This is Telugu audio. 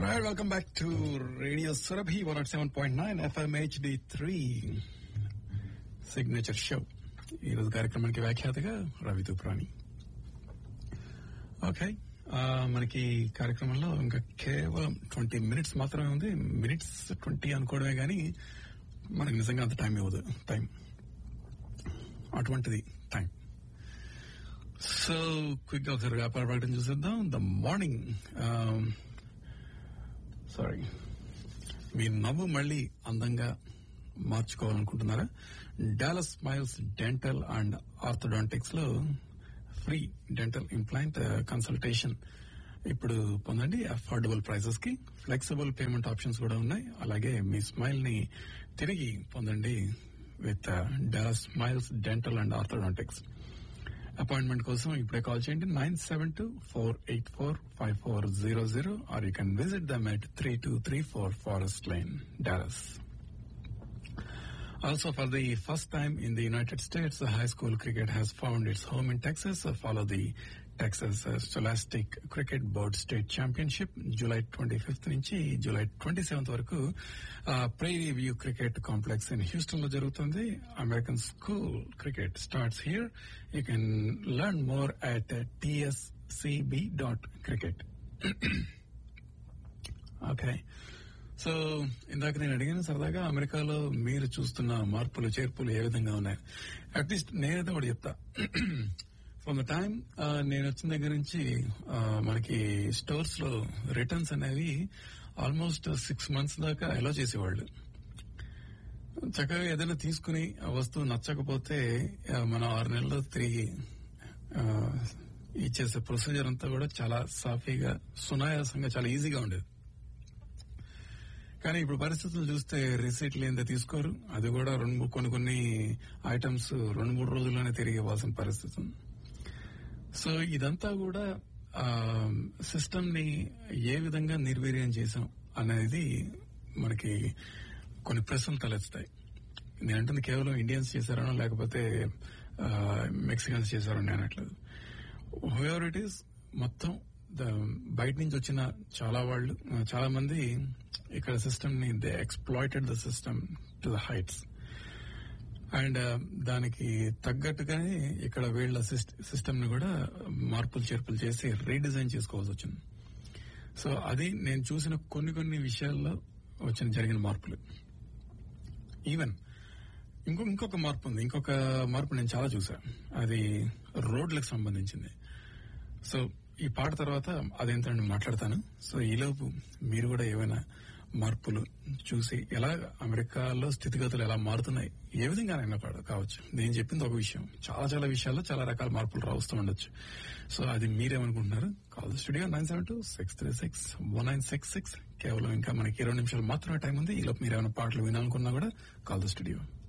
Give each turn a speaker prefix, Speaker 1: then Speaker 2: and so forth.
Speaker 1: Alright, welcome back to Radio Surabhi 107.9 FM HD3 signature show ఈ రోజు కార్యక్రమానికి వ్యాఖ్యాతగా రవి తుప్రాణి ఓకే మనకి కార్యక్రమంలో ఇంకా కేవలం ట్వంటీ మినిట్స్ మాత్రమే ఉంది మినిట్స్ ట్వంటీ అనుకోవడమే కానీ మనకి నిజంగా అంత టైం ఇవ్వదు టైం అటువంటిది టైం సో క్విక్ గా ఒకసారి వ్యాపార ప్రకటన చూసేద్దాం ద మార్నింగ్ సారీ మీ నవ్వు మళ్ళీ అందంగా మార్చుకోవాలనుకుంటున్నారా Dallas smiles dental and orthodontics లో ఫ్రీ డెంటల్ ఇంప్లాంట్ కన్సల్టేషన్ ఇప్పుడు పొందండి అఫోర్డబుల్ ప్రైసెస్ కి ఫ్లెక్సిబుల్ పేమెంట్ ఆప్షన్స్ కూడా ఉన్నాయి అలాగే మీ స్మైల్ ని తిరిగి పొందండి with Dallas smiles dental and orthodontics appointment కోసం ఇప్పుడే కాల్ చేయండి nine seven two four eight four five four zero zero or you can visit them at three two three four forest lane Dallas Also, for the first time in the United States, high school cricket has found its home in Texas. Follow the Texas uh, Scholastic Cricket Board State Championship July 25th నుంచి జూలై 27th వరకు prairie view cricket complex in Houston లో జరుగుతుంది American school cricket starts here you can learn more at TSCB dot cricket okay so ఇందాక నేను అడిగాను సరదాగా అమెరికాలో మీరు చూస్తున్న మార్పులు చేర్పులు ఏ విధంగా ఉన్నాయి అట్లీస్ట్ నేనైతే ఒకటి చెప్తా ఫ్రమ్ ద టైం నేను వచ్చిన దగ్గర నుంచి మనకి స్టోర్స్ లో రిటర్న్స్ అనేవి ఆల్మోస్ట్ సిక్స్ మంత్స్ దాకా ఎలా చేసేవాళ్ళు చక్కగా ఏదైనా తీసుకుని ఆ వస్తువు నచ్చకపోతే మనం ఆరు నెలల్లో తిరిగి ఇచ్చేసే ప్రొసీజర్ అంతా కూడా చాలా సాఫీగా సునాయాసంగా చాలా ఈజీగా ఉండేది కానీ ఇప్పుడు పరిస్థితులు చూస్తే రిసీట్ లేనిదే తీసుకోరు అది కూడా రెండు కొన్ని కొన్ని ఐటమ్స్ రెండు మూడు రోజుల్లోనే తిరిగి ఇవ్వాల్సిన పరిస్థితి ఉంది సో ఇదంతా కూడా సిస్టమ్ ని ఏ విధంగా నిర్వీర్యం చేశాం అనేది మనకి కొన్ని ప్రశ్నలు తలెత్తాయి నేను అంటుంది కేవలం ఇండియన్స్ చేశారనో లేకపోతే మెక్సికన్స్ చేశారో నేను అనట్లేదు హూఎవర్ ఇట్ ఈస్ మొత్తం బయట నుంచి వచ్చిన చాలా వాళ్ళు చాలా మంది ఇక్కడ సిస్టమ్ ని they exploited the system to the heights and దానికి తగ్గట్టుగానే ఇక్కడ వీళ్ళ సిస్టమ్ ని కూడా మార్పులు చేర్పులు చేసి రీడిజైన్ చేసుకోవాల్సి వచ్చింది సో అది నేను చూసిన కొన్ని కొన్ని విషయాల్లో వచ్చిన జరిగిన మార్పులు ఈవెన్ ఇంకో ఇంకొక మార్పు ఉంది ఇంకొక మార్పు నేను చాలా చూసా అది రోడ్లకు సంబంధించింది సో ఈ పాట తర్వాత అదేంటంటే మాట్లాడతాను సో ఈలోపు మీరు కూడా ఏమైనా మార్పులు చూసి ఎలా అమెరికాలో స్థితిగతులు ఎలా మారుతున్నాయి ఏ విధంగానైనా కావచ్చు నేను చెప్పింది ఒక విషయం చాలా చాలా విషయాల్లో చాలా రకాల మార్పులు రావస్తూ ఉండొచ్చు సో అది మీరేమనుకుంటున్నారు call studio nine seven two six three six one nine six six కేవలం ఇంకా మనకి ఇరవై నిమిషాలు మాత్రమే టైం ఉంది ఈలోపు మీరు ఏమైనా పాటలు వినాలనుకున్నా కూడా కాల్ ద స్టూడియో